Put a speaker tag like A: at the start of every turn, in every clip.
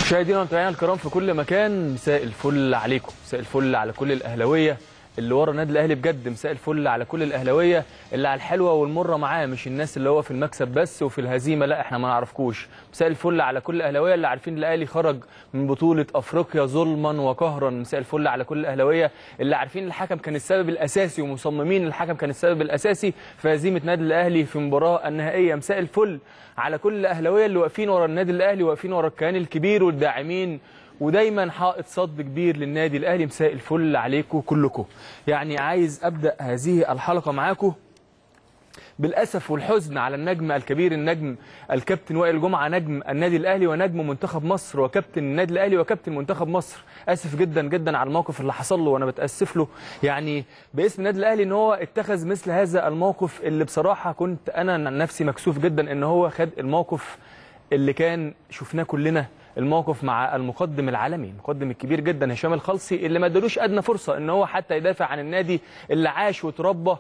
A: مشاهدينا ومتابعينا الكرام في كل مكان مساء الفل عليكم مساء الفل على كل الاهلاويه اللي ورا النادي الاهلي بجد مساء الفل على كل الاهلاويه اللي على الحلوه والمره معاه مش الناس اللي هو في المكسب بس وفي الهزيمه لا احنا ما نعرفكوش مساء الفل على كل الاهلاويه اللي عارفين الاهلي خرج من بطوله افريقيا ظلما وقهرا مساء الفل على كل الاهلاويه اللي عارفين الحكم كان السبب الاساسي ومصممين الحكم كان السبب الاساسي في هزيمه نادي الاهلي في المباراه النهائيه مساء الفل على كل الاهلاويه اللي واقفين ورا النادي الاهلي واقفين ورا الكيان الكبير والداعمين ودايما حائط صد كبير للنادي الاهلي مساء الفل عليكم كلكم يعني عايز ابدا هذه الحلقه معاكم بالاسف والحزن على النجم الكبير النجم الكابتن وائل جمعه نجم النادي الاهلي ونجم منتخب مصر وكابتن النادي الاهلي وكابتن منتخب مصر اسف جدا جدا على الموقف اللي حصل له وانا بتاسف له يعني باسم النادي الاهلي ان هو اتخذ مثل هذا الموقف اللي بصراحه كنت انا عن نفسي مكسوف جدا ان هو خد الموقف اللي كان شفناه كلنا الموقف مع المقدم العالمي المقدم الكبير جدا هشام الخلصي اللي ما ادالوش ادنى فرصه ان هو حتى يدافع عن النادي اللي عاش وتربى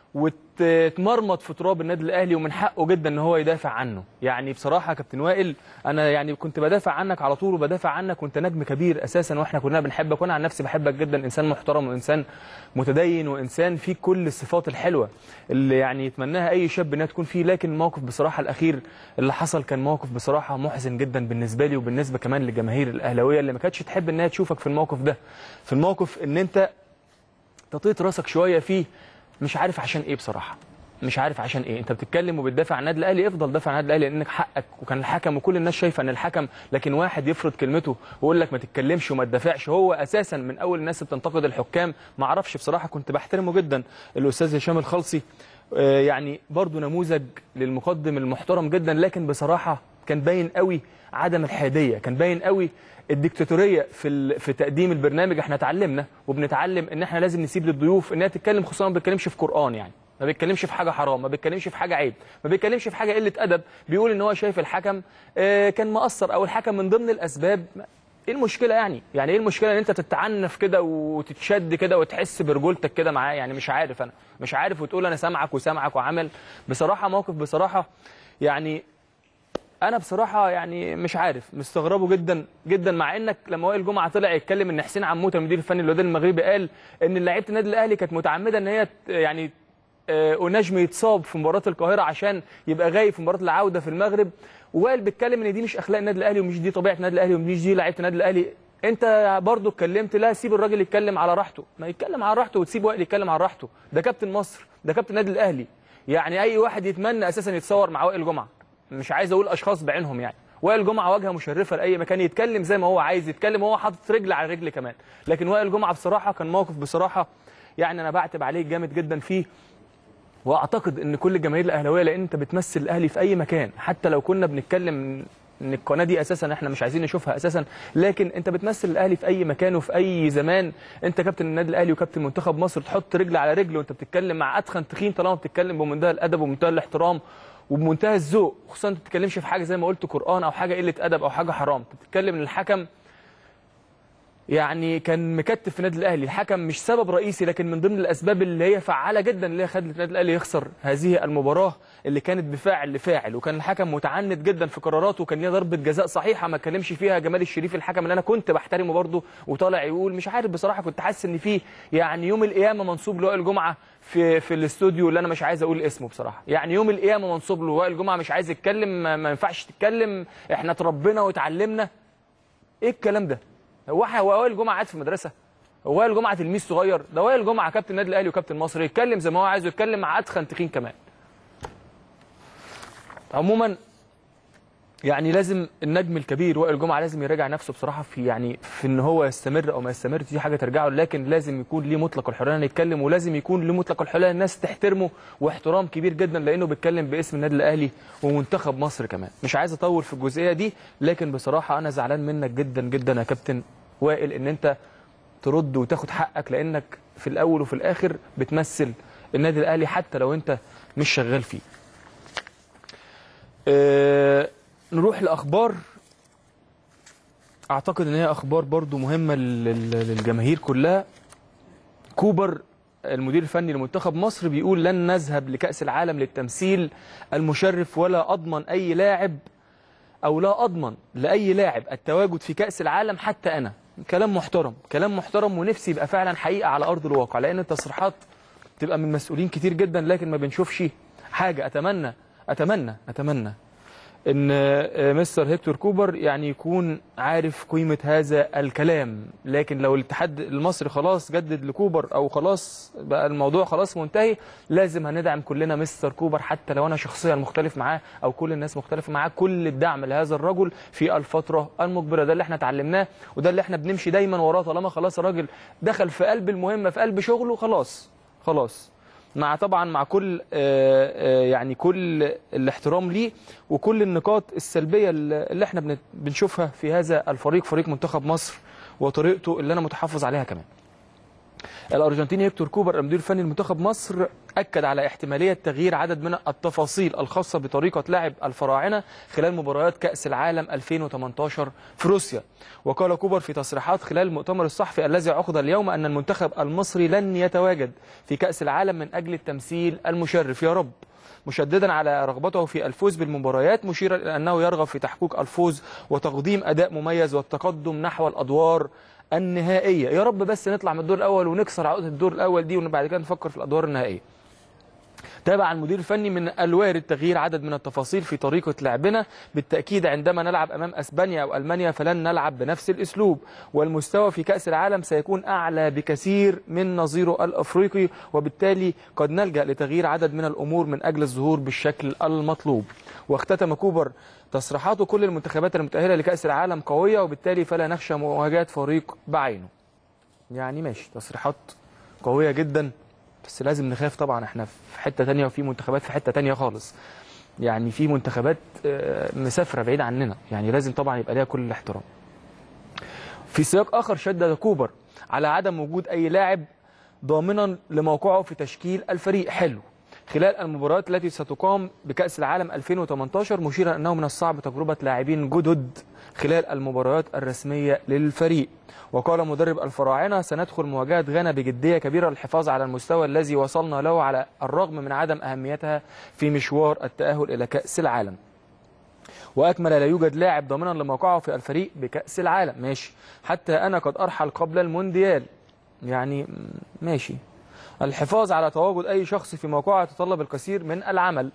A: واتمرمط في تراب النادي الاهلي ومن حقه جدا ان هو يدافع عنه يعني بصراحه يا كابتن وائل انا يعني كنت بدافع عنك على طول وبدافع عنك وانت نجم كبير اساسا واحنا كلنا بنحبك وانا عن نفسي بحبك جدا انسان محترم وانسان متدين وانسان فيه كل الصفات الحلوه اللي يعني يتمناها اي شاب انها تكون فيه لكن الموقف بصراحه الاخير اللي حصل كان موقف بصراحه محزن جدا بالنسبه لي وبالنسبه كمان للجماهير الاهلاويه اللي ما كانتش تحب انها تشوفك في الموقف ده في الموقف ان انت تطيط راسك شويه فيه مش عارف عشان ايه بصراحه مش عارف عشان ايه انت بتتكلم وبتدافع عن النادي الاهلي افضل دافع عن النادي الاهلي لانك حقك وكان الحكم وكل الناس شايفه ان الحكم لكن واحد يفرض كلمته ويقول لك ما تتكلمش وما تدافعش هو اساسا من اول الناس اللي بتنتقد الحكام ما اعرفش بصراحه كنت بحترمه جدا الاستاذ هشام الخلصي آه يعني برضو نموذج للمقدم المحترم جدا لكن بصراحه كان باين قوي عدم الحياديه كان باين قوي الديكتاتوريه في في تقديم البرنامج احنا اتعلمنا وبنتعلم ان احنا لازم نسيب للضيوف انها تتكلم خصوصا ما بيتكلمش في قران يعني ما بيتكلمش في حاجه حرام ما بيتكلمش في حاجه عيب ما بيتكلمش في حاجه قله ادب بيقول ان هو شايف الحكم اه كان مقصر او الحكم من ضمن الاسباب ايه المشكله يعني يعني ايه المشكله ان انت تتعنف كده وتتشد كده وتحس برجولتك كده معاه يعني مش عارف انا مش عارف وتقول انا سامعك وسامعك وعمل بصراحه موقف بصراحه يعني انا بصراحه يعني مش عارف مستغربه جدا جدا مع انك لما وائل جمعه طلع يتكلم ان حسين عموته المدير الفني للوداد المغربي قال ان لعيبه النادي الاهلي كانت متعمده ان هي يعني اوناجم يتصاب في مباراه القاهره عشان يبقى غايب في مباراه العوده في المغرب ووائل بيتكلم ان دي مش اخلاق النادي الاهلي ومش دي طبيعه النادي الاهلي ومش دي لعيبه النادي الاهلي انت برضه اتكلمت لا سيب الراجل يتكلم على راحته ما يتكلم على راحته وتسيب وائل يتكلم على راحته ده كابتن مصر ده كابتن النادي الاهلي يعني اي واحد يتمنى اساسا يتصور مع وائل جمعه مش عايز اقول اشخاص بعينهم يعني وائل جمعه واجهه مشرفه لاي مكان يتكلم زي ما هو عايز يتكلم وهو حاطط رجل على رجل كمان لكن وائل جمعه بصراحه كان موقف بصراحه يعني انا بعتب عليه جامد جدا فيه واعتقد ان كل الجماهير الاهلاويه لان انت بتمثل الاهلي في اي مكان حتى لو كنا بنتكلم ان القناه دي اساسا احنا مش عايزين نشوفها اساسا لكن انت بتمثل الاهلي في اي مكان وفي اي زمان انت كابتن النادي الاهلي وكابتن منتخب مصر تحط رجل على رجل وانت بتتكلم مع اتخن تخين طالما بتتكلم بمنتهى الادب وبمنتهى الاحترام وبمنتهى الذوق خصوصا انت ما بتتكلمش في حاجه زي ما قلت قران او حاجه قله ادب او حاجه حرام انت بتتكلم ان الحكم يعني كان مكتف في النادي الاهلي الحكم مش سبب رئيسي لكن من ضمن الاسباب اللي هي فعاله جدا اللي هي خلت النادي الاهلي يخسر هذه المباراه اللي كانت بفاعل لفاعل وكان الحكم متعند جدا في قراراته وكان ليه ضربه جزاء صحيحه ما اتكلمش فيها جمال الشريف الحكم اللي انا كنت بحترمه برده وطالع يقول مش عارف بصراحه كنت حاسس ان في يعني يوم القيامه منصوب لوائل جمعه في في الاستوديو اللي انا مش عايز اقول اسمه بصراحه يعني يوم القيامه منصوب له وائل جمعه مش عايز يتكلم ما ينفعش تتكلم احنا اتربينا واتعلمنا ايه الكلام ده هو هو وائل جمعه قاعد في مدرسه هو وائل جمعه تلميذ صغير ده وائل جمعه كابتن النادي الاهلي وكابتن مصر يتكلم زي ما هو عايز يتكلم مع اتخن تخين كمان عموما يعني لازم النجم الكبير وائل جمعه لازم يراجع نفسه بصراحه في يعني في ان هو يستمر او ما يستمرش دي حاجه ترجعه لكن لازم يكون ليه مطلق الحريه انه يتكلم ولازم يكون ليه مطلق الحريه الناس تحترمه واحترام كبير جدا لانه بيتكلم باسم النادي الاهلي ومنتخب مصر كمان مش عايز اطول في الجزئيه دي لكن بصراحه انا زعلان منك جدا جدا يا كابتن وائل ان انت ترد وتاخد حقك لانك في الاول وفي الاخر بتمثل النادي الاهلي حتى لو انت مش شغال فيه أه نروح لاخبار اعتقد ان هي اخبار برضو مهمه للجماهير كلها كوبر المدير الفني لمنتخب مصر بيقول لن نذهب لكاس العالم للتمثيل المشرف ولا اضمن اي لاعب او لا اضمن لاي لاعب التواجد في كاس العالم حتى انا كلام محترم كلام محترم ونفسي يبقى فعلا حقيقه على ارض الواقع لان التصريحات تبقى من مسؤولين كتير جدا لكن ما بنشوفش حاجه اتمنى اتمنى اتمنى ان آه، مستر هيكتور كوبر يعني يكون عارف قيمه هذا الكلام لكن لو الاتحاد المصري خلاص جدد لكوبر او خلاص بقى الموضوع خلاص منتهي لازم هندعم كلنا مستر كوبر حتى لو انا شخصيا مختلف معاه او كل الناس مختلفه معاه كل الدعم لهذا الرجل في الفتره المقبله ده اللي احنا اتعلمناه وده اللي احنا بنمشي دايما وراه طالما خلاص الراجل دخل في قلب المهمه في قلب شغله خلاص خلاص مع طبعا مع كل آه، آه، يعني كل الاحترام ليه وكل النقاط السلبيه اللي احنا بن- بنشوفها في هذا الفريق فريق منتخب مصر وطريقته اللي انا متحفظ عليها كمان. الارجنتيني هيكتور كوبر المدير الفني لمنتخب مصر اكد على احتماليه تغيير عدد من التفاصيل الخاصه بطريقه لعب الفراعنه خلال مباريات كاس العالم 2018 في روسيا وقال كوبر في تصريحات خلال المؤتمر الصحفي الذي عقد اليوم ان المنتخب المصري لن يتواجد في كاس العالم من اجل التمثيل المشرف يا رب مشددا على رغبته في الفوز بالمباريات مشيرا الى انه يرغب في تحقيق الفوز وتقديم اداء مميز والتقدم نحو الادوار النهائيه يا رب بس نطلع من الدور الاول ونكسر عقده الدور الاول دي وبعد كده نفكر في الادوار النهائيه تابع المدير الفني من الوارد تغيير عدد من التفاصيل في طريقة لعبنا بالتأكيد عندما نلعب أمام أسبانيا أو ألمانيا فلن نلعب بنفس الأسلوب والمستوى في كأس العالم سيكون أعلى بكثير من نظيره الأفريقي وبالتالي قد نلجأ لتغيير عدد من الأمور من أجل الظهور بالشكل المطلوب واختتم كوبر تصريحاته كل المنتخبات المتأهلة لكأس العالم قوية وبالتالي فلا نخشى مواجهة فريق بعينه يعني ماشي تصريحات قوية جدا بس لازم نخاف طبعا احنا في حته تانية وفي منتخبات في حته تانية خالص يعني في منتخبات آه، مسافره بعيد عننا يعني لازم طبعا يبقى ليها كل الاحترام في سياق اخر شدد كوبر على عدم وجود اي لاعب ضامنا لموقعه في تشكيل الفريق حلو خلال المباريات التي ستقام بكأس العالم 2018 مشيرا أنه من الصعب تجربة لاعبين جدد خلال المباريات الرسمية للفريق وقال مدرب الفراعنة سندخل مواجهة غانا بجدية كبيرة للحفاظ على المستوى الذي وصلنا له على الرغم من عدم أهميتها في مشوار التأهل إلى كأس العالم واكمل لا يوجد لاعب ضامنا لموقعه في الفريق بكاس العالم ماشي حتى انا قد ارحل قبل المونديال يعني م- ماشي الحفاظ على تواجد اي شخص في موقعه يتطلب الكثير من العمل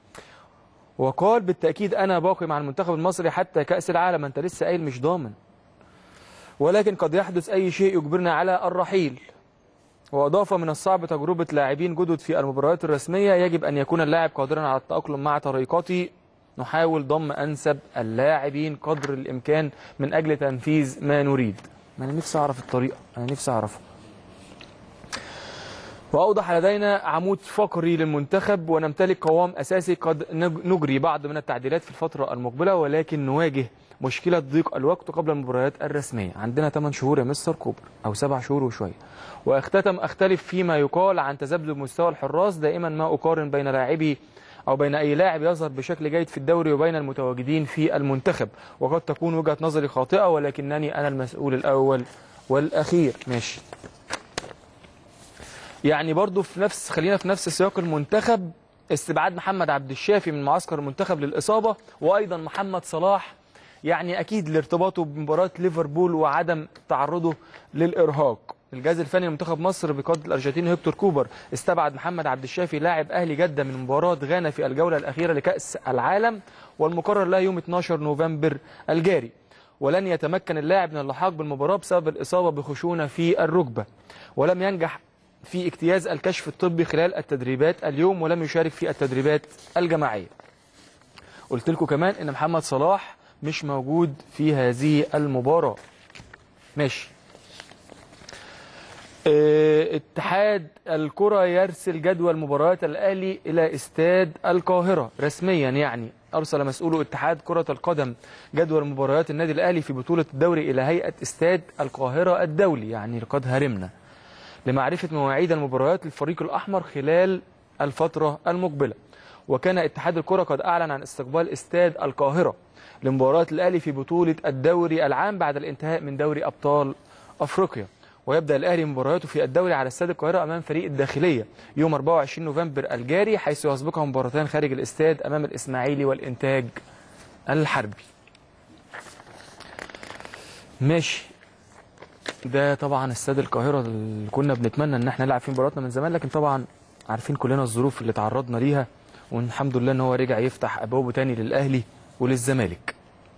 A: وقال بالتاكيد انا باقي مع المنتخب المصري حتى كاس العالم انت لسه قايل مش ضامن ولكن قد يحدث اي شيء يجبرنا على الرحيل وأضاف من الصعب تجربة لاعبين جدد في المباريات الرسمية يجب أن يكون اللاعب قادرا على التأقلم مع طريقتي نحاول ضم أنسب اللاعبين قدر الإمكان من أجل تنفيذ ما نريد ما أنا نفسي أعرف الطريقة أنا نفسي أعرفه وأوضح لدينا عمود فقري للمنتخب ونمتلك قوام أساسي قد نج- نجري بعض من التعديلات في الفترة المقبلة ولكن نواجه مشكلة ضيق الوقت قبل المباريات الرسمية عندنا 8 شهور يا مستر كوبر أو 7 شهور وشوية واختتم أختلف فيما يقال عن تذبذب مستوى الحراس دائما ما أقارن بين لاعبي أو بين أي لاعب يظهر بشكل جيد في الدوري وبين المتواجدين في المنتخب وقد تكون وجهة نظري خاطئة ولكنني أنا المسؤول الأول والأخير ماشي يعني برضو في نفس خلينا في نفس سياق المنتخب استبعاد محمد عبد الشافي من معسكر المنتخب للإصابة وأيضا محمد صلاح يعني أكيد لارتباطه بمباراة ليفربول وعدم تعرضه للإرهاق الجهاز الفني لمنتخب مصر بقيادة الأرجنتيني هيكتور كوبر استبعد محمد عبد الشافي لاعب أهلي جدة من مباراة غانا في الجولة الأخيرة لكأس العالم والمقرر لها يوم 12 نوفمبر الجاري ولن يتمكن اللاعب من اللحاق بالمباراة بسبب الإصابة بخشونة في الركبة ولم ينجح في اجتياز الكشف الطبي خلال التدريبات اليوم ولم يشارك في التدريبات الجماعية قلت لكم كمان ان محمد صلاح مش موجود في هذه المباراة ماشي اه، اتحاد الكرة يرسل جدول مباريات الأهلي إلى استاد القاهرة رسميا يعني أرسل مسؤول اتحاد كرة القدم جدول مباريات النادي الأهلي في بطولة الدوري إلى هيئة استاد القاهرة الدولي يعني لقد هرمنا لمعرفة مواعيد المباريات للفريق الأحمر خلال الفترة المقبلة وكان اتحاد الكرة قد أعلن عن استقبال استاد القاهرة لمباراة الأهلي في بطولة الدوري العام بعد الانتهاء من دوري أبطال أفريقيا ويبدأ الأهلي مبارياته في الدوري على استاد القاهرة أمام فريق الداخلية يوم 24 نوفمبر الجاري حيث يسبقها مباراتان خارج الاستاد أمام الإسماعيلي والإنتاج الحربي ماشي ده طبعا استاد القاهره اللي كنا بنتمنى ان احنا نلعب فيه مباراتنا من زمان لكن طبعا عارفين كلنا الظروف اللي تعرضنا ليها والحمد لله ان هو رجع يفتح ابوابه تاني للاهلي وللزمالك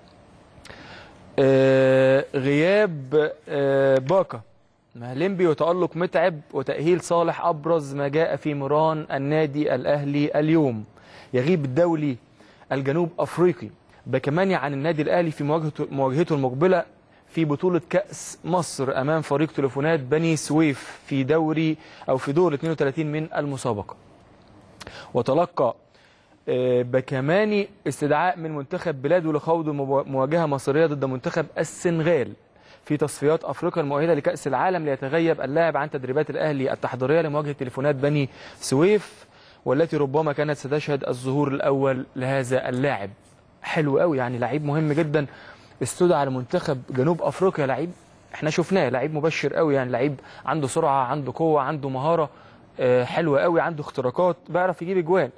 A: آه غياب آه باكا مهلمبي وتألق متعب وتأهيل صالح أبرز ما جاء في مران النادي الأهلي اليوم يغيب الدولي الجنوب أفريقي بكماني عن النادي الأهلي في مواجهته, مواجهته المقبلة في بطولة كأس مصر أمام فريق تليفونات بني سويف في دوري أو في دور 32 من المسابقة وتلقى آه، بكماني استدعاء من منتخب بلاده لخوض مبا- مواجهة مصرية ضد منتخب السنغال في تصفيات افريقيا المؤهله لكاس العالم ليتغيب اللاعب عن تدريبات الاهلي التحضيريه لمواجهه تليفونات بني سويف والتي ربما كانت ستشهد الظهور الاول لهذا اللاعب حلو قوي يعني لعيب مهم جدا استدعى لمنتخب جنوب افريقيا لعيب احنا شفناه لعيب مبشر قوي يعني لعيب عنده سرعه عنده قوه عنده مهاره آه، حلوه قوي عنده اختراقات بيعرف يجيب اجوان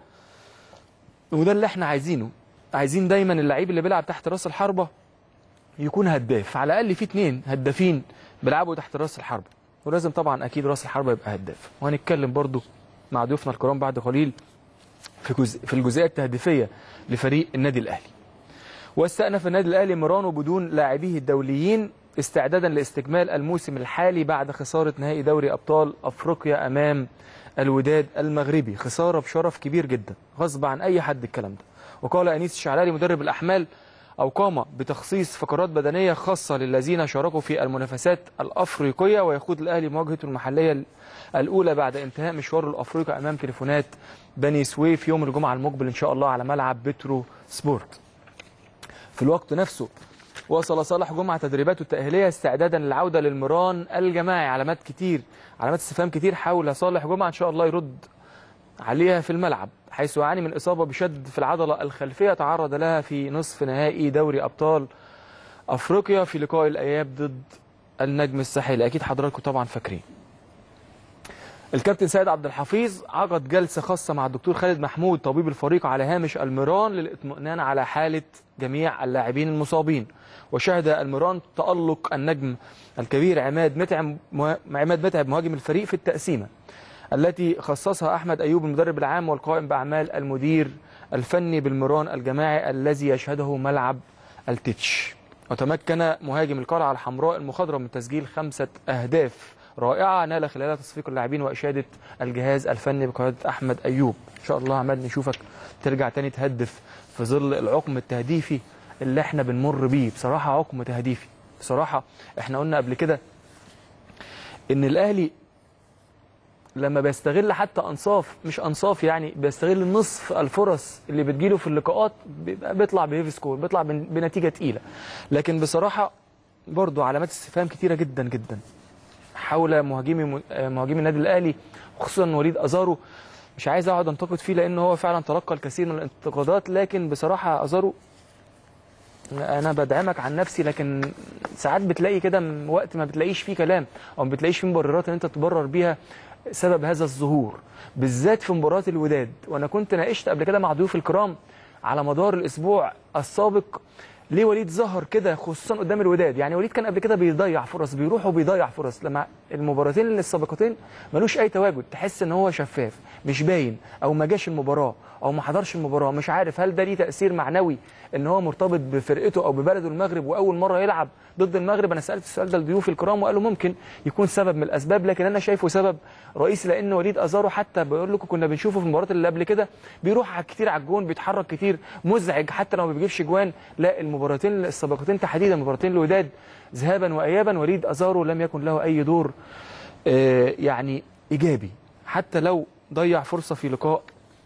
A: وده اللي احنا عايزينه عايزين دايما اللعيب اللي بيلعب تحت راس الحربه يكون هداف على الاقل في اتنين هدافين بيلعبوا تحت راس الحربه ولازم طبعا اكيد راس الحربه يبقى هداف وهنتكلم برضو مع ضيوفنا الكرام بعد قليل في جزء في الجزئيه التهديفيه لفريق النادي الاهلي واستأنف النادي الاهلي مرانه بدون لاعبيه الدوليين استعدادا لاستكمال الموسم الحالي بعد خساره نهائي دوري ابطال افريقيا امام الوداد المغربي خساره بشرف كبير جدا غصب عن اي حد الكلام ده وقال انيس الشعلالي مدرب الاحمال او قام بتخصيص فقرات بدنيه خاصه للذين شاركوا في المنافسات الافريقيه ويخوض الاهلي مواجهته المحليه الاولى بعد انتهاء مشواره الافريقي امام تليفونات بني سويف يوم الجمعه المقبل ان شاء الله على ملعب بترو سبورت في الوقت نفسه وصل صالح جمعة تدريباته التأهيلية استعدادا للعودة للمران الجماعي علامات كتير علامات استفهام كتير حول صالح جمعة إن شاء الله يرد عليها في الملعب حيث يعاني من إصابة بشد في العضلة الخلفية تعرض لها في نصف نهائي دوري أبطال أفريقيا في لقاء الأياب ضد النجم الساحلي أكيد حضراتكم طبعا فاكرين الكابتن سيد عبد الحفيظ عقد جلسة خاصة مع الدكتور خالد محمود طبيب الفريق على هامش المران للاطمئنان على حالة جميع اللاعبين المصابين وشهد المران تألق النجم الكبير عماد متعب عماد متعب مهاجم الفريق في التقسيمة التي خصصها أحمد أيوب المدرب العام والقائم بأعمال المدير الفني بالمران الجماعي الذي يشهده ملعب التتش وتمكن مهاجم القلعة الحمراء المخضرم من تسجيل خمسة أهداف رائعة نال خلالها تصفيق اللاعبين وإشادة الجهاز الفني بقيادة أحمد أيوب إن شاء الله عمال نشوفك ترجع تاني تهدف في ظل العقم التهديفي اللي احنا بنمر بيه بصراحة عقم تهديفي بصراحة احنا قلنا قبل كده ان الاهلي لما بيستغل حتى انصاف مش انصاف يعني بيستغل نصف الفرص اللي بتجيله في اللقاءات بيبقى بيطلع بهيفي سكور بيطلع بن- بنتيجه تقيله لكن بصراحه برضو علامات استفهام كتيره جدا جدا حول مهاجمي مهاجمي النادي الاهلي خصوصا وليد ازارو مش عايز اقعد انتقد فيه لان هو فعلا تلقى الكثير من الانتقادات لكن بصراحه ازارو انا بدعمك عن نفسي لكن ساعات بتلاقي كده م- وقت ما بتلاقيش فيه كلام او ما بتلاقيش فيه مبررات ان انت تبرر بيها سبب هذا الظهور بالذات في مباراه الوداد وانا كنت ناقشت قبل كده مع ضيوف الكرام على مدار الاسبوع السابق ليه وليد ظهر كده خصوصا قدام الوداد يعني وليد كان قبل كده بيضيع فرص بيروح وبيضيع فرص لما المباراتين السابقتين ملوش اي تواجد تحس ان هو شفاف مش باين او ما جاش المباراه او ما حضرش المباراه مش عارف هل ده ليه تاثير معنوي ان هو مرتبط بفرقته او ببلده المغرب واول مره يلعب ضد المغرب انا سالت السؤال ده لضيوفي الكرام وقالوا ممكن يكون سبب من الاسباب لكن انا شايفه سبب رئيسي لان وليد ازارو حتى بقول لكم كنا بنشوفه في المباريات اللي قبل كده بيروح على كتير على الجون بيتحرك كتير مزعج حتى لو ما بيجيبش جوان لا المباراتين السابقتين تحديدا مباراتين الوداد ذهابا وايابا وليد ازارو لم يكن له اي دور آه، يعني ايجابي حتى لو ضيع فرصه في لقاء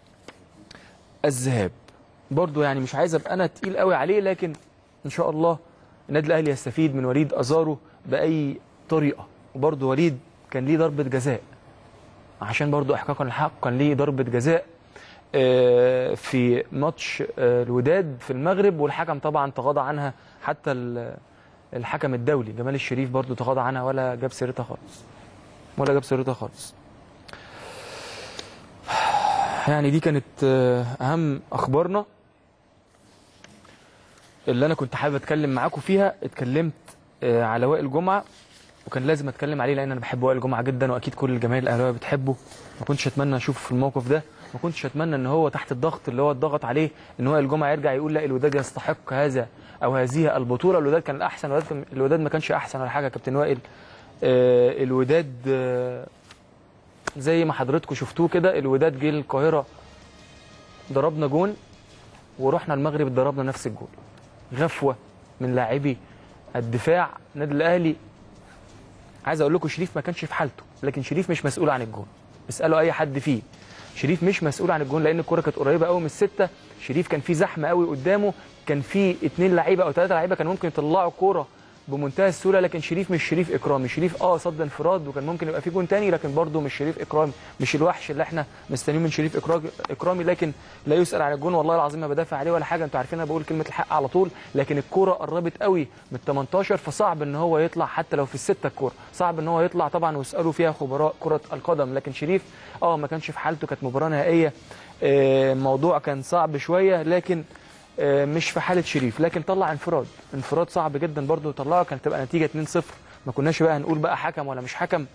A: الذهاب برضو يعني مش عايز ابقى انا تقيل قوي عليه لكن ان شاء الله النادي الاهلي يستفيد من وليد ازارو باي طريقه وبرضو وليد كان ليه ضربه جزاء عشان برضو احقاقا الحق كان ليه ضربه جزاء آه، في ماتش آه، الوداد في المغرب والحكم طبعا تغاضى عنها حتى ال- الحكم الدولي جمال الشريف برضو تغاضى عنها ولا جاب سيرتها خالص ولا جاب سيرتها خالص يعني دي كانت آه، اهم اخبارنا اللي انا كنت حابب اتكلم معاكم فيها اتكلمت آه، على وائل جمعه وكان لازم اتكلم عليه لان انا بحب وائل جمعه جدا واكيد كل الجماهير الاهلاويه بتحبه ما كنتش اتمنى اشوفه في الموقف ده ما كنتش اتمنى ان هو تحت الضغط اللي هو اتضغط عليه ان وائل جمعه يرجع يقول لا الوداد يستحق هذا او هذه البطوله الوداد كان الاحسن الوداد, الوداد ما كانش احسن ولا حاجه يا كابتن وائل آه الوداد آه زي ما حضراتكم شفتوه كده الوداد جه القاهره ضربنا جون ورحنا المغرب ضربنا نفس الجول غفوه من لاعبي الدفاع النادي الاهلي عايز اقول لكم شريف ما كانش في حالته لكن شريف مش مسؤول عن الجون اسالوا اي حد فيه شريف مش مسؤول عن الجون لان الكره كانت قريبه قوي من السته شريف كان في زحمه قوي قدامه كان في اثنين لعيبه او ثلاثه لعيبه كان ممكن يطلعوا كوره بمنتهى السهوله لكن شريف مش شريف اكرامي شريف اه صد انفراد وكان ممكن يبقى في جون تاني لكن برده مش شريف اكرامي مش الوحش اللي احنا مستنيين من شريف إكرا- اكرامي لكن لا يسال عن الجون والله العظيم ما بدافع عليه ولا حاجه انتوا عارفين انا بقول كلمه الحق على طول لكن الكوره قربت قوي من 18 فصعب ان هو يطلع حتى لو في السته الكوره صعب ان هو يطلع طبعا ويسالوا فيها خبراء كره القدم لكن شريف اه ما كانش في حالته كانت مباراه نهائيه آه، الموضوع كان صعب شويه لكن آه، مش في حاله شريف لكن طلع انفراد انفراد صعب جدا برضه يطلعه كانت تبقى نتيجه 2-0 ما كناش بقى هنقول بقى حكم ولا مش حكم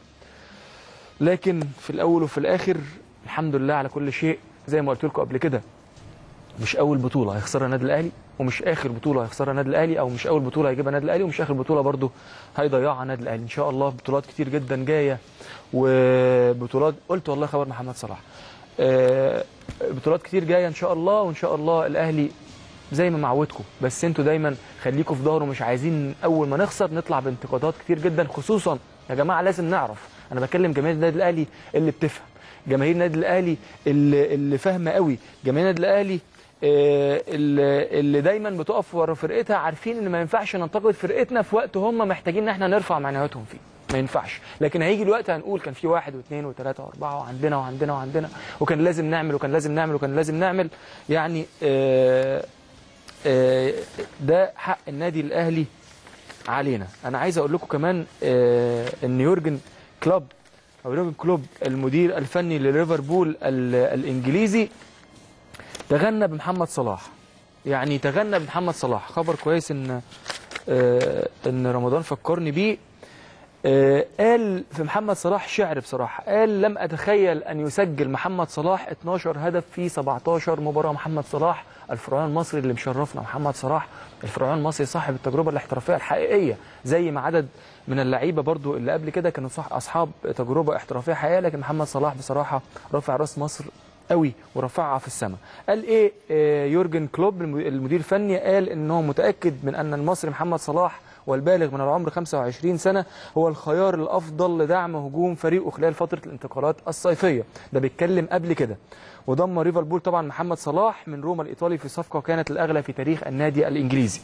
A: لكن في الاول وفي الاخر الحمد لله على كل شيء زي ما قلت لكم قبل كده مش اول بطوله هيخسرها النادي الاهلي ومش اخر بطوله هيخسرها النادي الاهلي او مش اول بطوله هيجيبها النادي الاهلي ومش اخر بطوله برضه هيضيعها النادي الاهلي ان شاء الله بطولات كتير جدا جايه وبطولات قلت والله خبر محمد صلاح آه، بطولات كتير جايه ان شاء الله وان شاء الله الاهلي زي ما معودكم بس انتوا دايما خليكم في ظهره مش عايزين اول ما نخسر نطلع بانتقادات كتير جدا خصوصا يا جماعه لازم نعرف انا بكلم جماهير النادي الاهلي اللي بتفهم جماهير النادي الاهلي اللي, اللي فاهمه قوي جماهير النادي الاهلي آه، اللي اللي دايما بتقف ورا فرقتها عارفين ان ما ينفعش ننتقد فرقتنا في وقت هم محتاجين ان احنا نرفع معنوياتهم فيه ما ينفعش لكن هيجي الوقت هنقول كان في واحد واثنين وثلاثه واربعه وعندنا وعندنا وعندنا وكان لازم نعمل وكان لازم نعمل وكان لازم نعمل يعني آه آه، ده حق النادي الاهلي علينا انا عايز اقول لكم كمان آه، ان يورجن كلوب او يورجن كلوب المدير الفني لليفربول ال- الانجليزي تغنى بمحمد صلاح يعني تغنى بمحمد صلاح خبر كويس ان آه، ان رمضان فكرني بيه آه، قال في محمد صلاح شعر بصراحة قال لم أتخيل أن يسجل محمد صلاح 12 هدف في 17 مباراة محمد صلاح الفرعون المصري اللي مشرفنا محمد صلاح الفرعون المصري صاحب التجربة الاحترافية الحقيقية زي ما عدد من اللعيبة برضو اللي قبل كده كانوا صح أصحاب تجربة احترافية حقيقية لكن محمد صلاح بصراحة رفع راس مصر قوي ورفعها في السماء قال ايه آه، يورجن كلوب الم- المدير الفني قال ان هو متاكد من ان المصري محمد صلاح والبالغ من العمر 25 سنه هو الخيار الافضل لدعم هجوم فريقه خلال فتره الانتقالات الصيفيه ده بيتكلم قبل كده وضم ليفربول طبعا محمد صلاح من روما الايطالي في صفقه كانت الاغلى في تاريخ النادي الانجليزي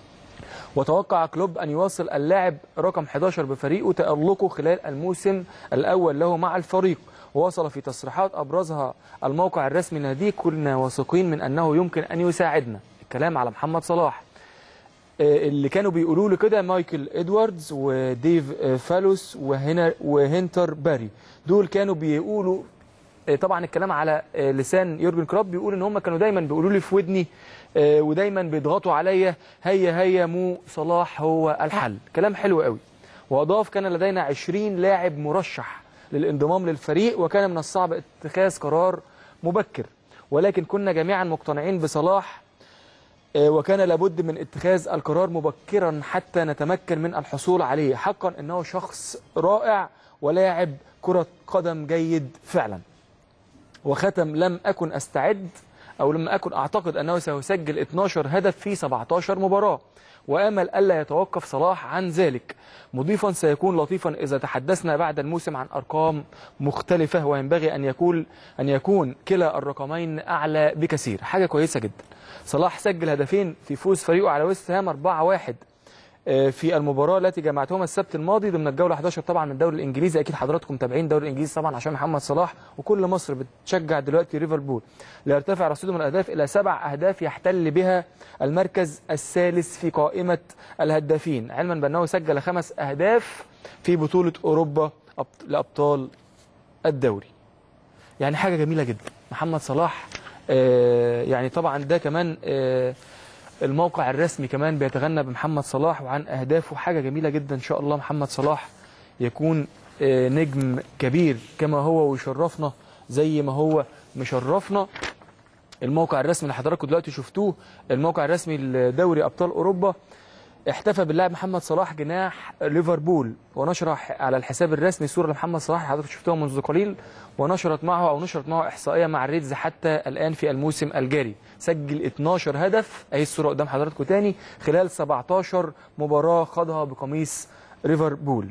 A: وتوقع كلوب أن يواصل اللاعب رقم 11 بفريقه تألقه خلال الموسم الأول له مع الفريق ووصل في تصريحات أبرزها الموقع الرسمي لناديه كنا واثقين من أنه يمكن أن يساعدنا الكلام على محمد صلاح آه، اللي كانوا بيقولوا له كده مايكل ادواردز وديف آه، فالوس وهنا وهنتر باري دول كانوا بيقولوا آه، طبعا الكلام على آه، لسان يورجن كلوب بيقول ان هم كانوا دايما بيقولوا لي في ودني آه، ودايما بيضغطوا عليا هيا هيا مو صلاح هو الحل كلام حلو قوي واضاف كان لدينا 20 لاعب مرشح للانضمام للفريق وكان من الصعب اتخاذ قرار مبكر ولكن كنا جميعا مقتنعين بصلاح آه، وكان لابد من اتخاذ القرار مبكرا حتى نتمكن من الحصول عليه حقا انه شخص رائع ولاعب كرة قدم جيد فعلا وختم لم أكن أستعد أو لم أكن أعتقد أنه سيسجل 12 هدف في 17 مباراة وآمل ألا يتوقف صلاح عن ذلك مضيفا سيكون لطيفا إذا تحدثنا بعد الموسم عن أرقام مختلفة وينبغي أن يكون أن يكون كلا الرقمين أعلى بكثير حاجة كويسة جدا صلاح سجل هدفين في فوز فريقه على ويست هام 4-1 آه، في المباراة التي جمعتهما السبت الماضي ضمن الجولة 11 طبعا من الدوري الإنجليزي أكيد حضراتكم متابعين الدوري الإنجليزي طبعا عشان محمد صلاح وكل مصر بتشجع دلوقتي ليفربول ليرتفع رصيده من الأهداف إلى سبع أهداف يحتل بها المركز الثالث في قائمة الهدافين علما بأنه سجل خمس أهداف في بطولة أوروبا أبط- لأبطال الدوري يعني حاجة جميلة جدا محمد صلاح آه، يعني طبعا ده كمان آه، الموقع الرسمي كمان بيتغنى بمحمد صلاح وعن اهدافه حاجه جميله جدا ان شاء الله محمد صلاح يكون آه، نجم كبير كما هو ويشرفنا زي ما هو مشرفنا الموقع الرسمي اللي حضراتكم دلوقتي شفتوه الموقع الرسمي لدوري ابطال اوروبا احتفى باللاعب محمد صلاح جناح ليفربول ونشر ح- على الحساب الرسمي صوره لمحمد صلاح اللي حضرتك شفتوها منذ قليل ونشرت معه او نشرت معه احصائيه مع الريدز حتى الان في الموسم الجاري سجل 12 هدف اهي الصوره قدام حضراتكم تاني خلال 17 مباراه خاضها بقميص ليفربول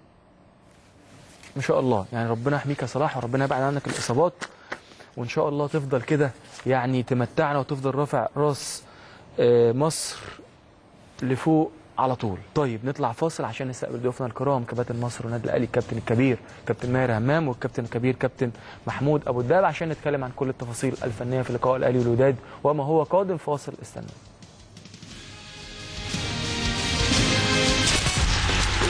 A: ما شاء الله يعني ربنا يحميك يا صلاح وربنا يبعد عنك الاصابات وان شاء الله تفضل كده يعني تمتعنا وتفضل رافع راس آه، مصر لفوق على طول طيب نطلع فاصل عشان نستقبل ضيوفنا الكرام كباتن مصر والنادي الاهلي الكابتن الكبير كابتن ماهر همام والكابتن الكبير كابتن محمود ابو الدهب عشان نتكلم عن كل التفاصيل الفنيه في لقاء الاهلي والوداد وما هو قادم فاصل استنى